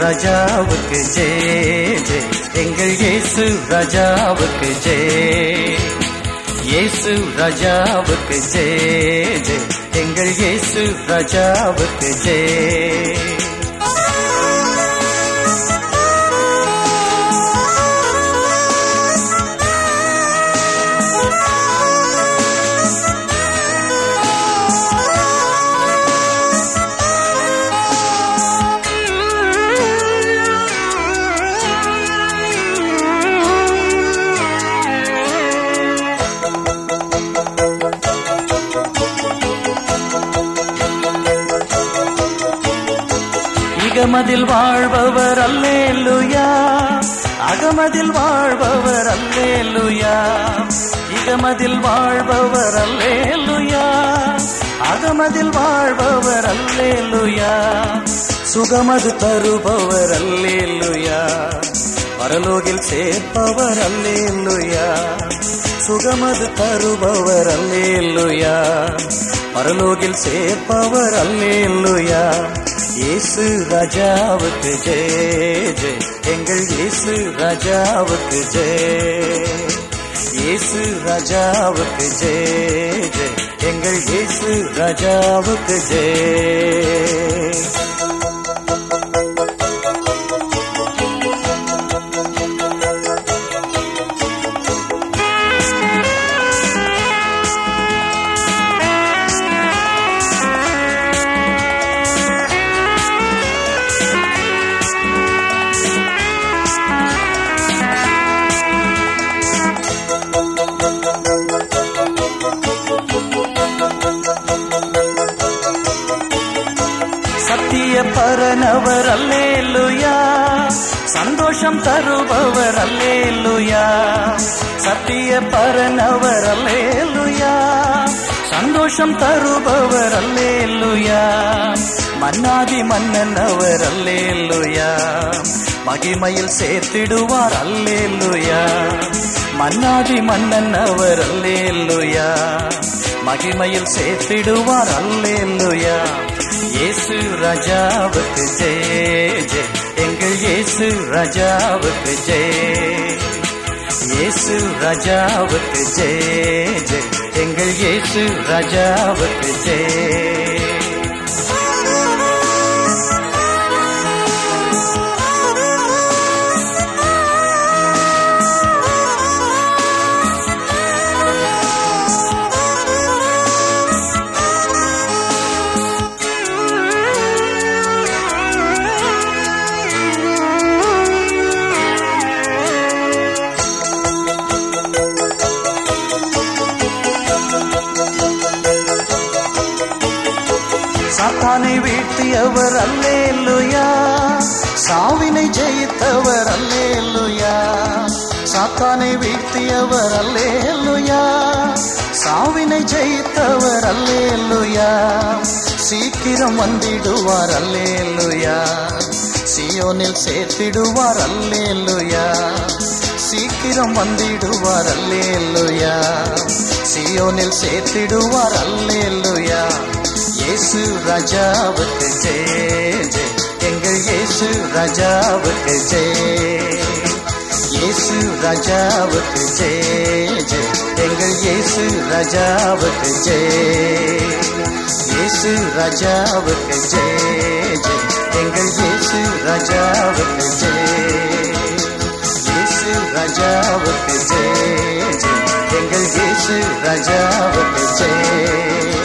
ராஜாவுக்கு ஜெய ஜெய் எங்கள் இயேசு ராஜாவுக்கு ஜெய் இயேசு ராஜாவுக்கு ஜெய ஜெய் எங்கள் இயேசு ராஜாவுக்கு ஜெய் இகமதில் வாழ்பவர் அல்லேலுயா அகமதில் வாழ்பவர் அல்லேலுயா இகமதில் வாழ்பவர் அல்லேலுயா அகமதில் வாழ்பவர் அல்லேலுயா சுகமது தருபவர் அல்லேலுயா பரலோகில் சேர்ப்பவர் அல்லேலுயா சுகமது தருபவர் அல்லேலுயா பரலோகில் சேர்ப்பவர் அல்லேலுயா இயேசு ராஜாவுக்கு ஜெய ஜெய் எங்கள் இயேசு ராஜாவுக்கு ஜெய இயேசு ராஜாவுக்கு ஜெய ஜெய் எங்கள் இயேசு ராஜாவுக்கு ஜெய சத்திய பரனவர் அல்லேலுயா சந்தோஷம் தருபவர் அல்லேலுயா சத்திய பரனவர் அல்லேலுயா சந்தோஷம் தருபவர் அல்லேலுயா மன்னாதி மன்னன் அவர் அல்லேலுயா மகிமையில் சேர்த்திடுவார் அல்லேலுயா மன்னாதி மன்னன் அவர் அல்லேலுயா மகிமையில் சேர்த்திடுவார் அல்லேலுயா இயேசு ராஜாவுக்கு ஜெய ஜெய் எங்கள் இயேசு ராஜாவுக்கு ஜெய இயேசு ராஜாவுக்கு ஜெய ஜெய் எங்கள் இயேசு ராஜாவுக்கு ஜெய சாத்தானை வீழ்த்தியவர் அல்லேலுயா சாவினை ஜெயித்தவர் அல்லேலுயா சாத்தானை வீழ்த்தியவர் அல்லேலுயா சாவினை ஜெயித்தவர் அல்லேலுயா சீக்கிரம் வந்திடுவார் அல்லேலுயா சியோனில் சேர்த்திடுவார் அல்லேலுயா சீக்கிரம் வந்திடுவார் அல்லேலுயா சியோனில் சேர்த்திடுவார் அல்லேலுயா இயேசு ராஜாவுக்கு ஜெய ஜெய் எங்கள் இயேசு ராஜாவுக்கு ஜெய இயேசு ராஜாவுக்கு ஜெய ஜெய் எங்கள் இயேசு ராஜாவுக்கு ஜெய இயேசு ராஜாவுக்கு ஜெய ஜெய் எங்கள் இயேசு ராஜாவுக்கு ஜெய இயேசு ராஜாவுக்கு ஜெய ஜெய் எங்கள் இயேசு ராஜாவுக்கு ஜெய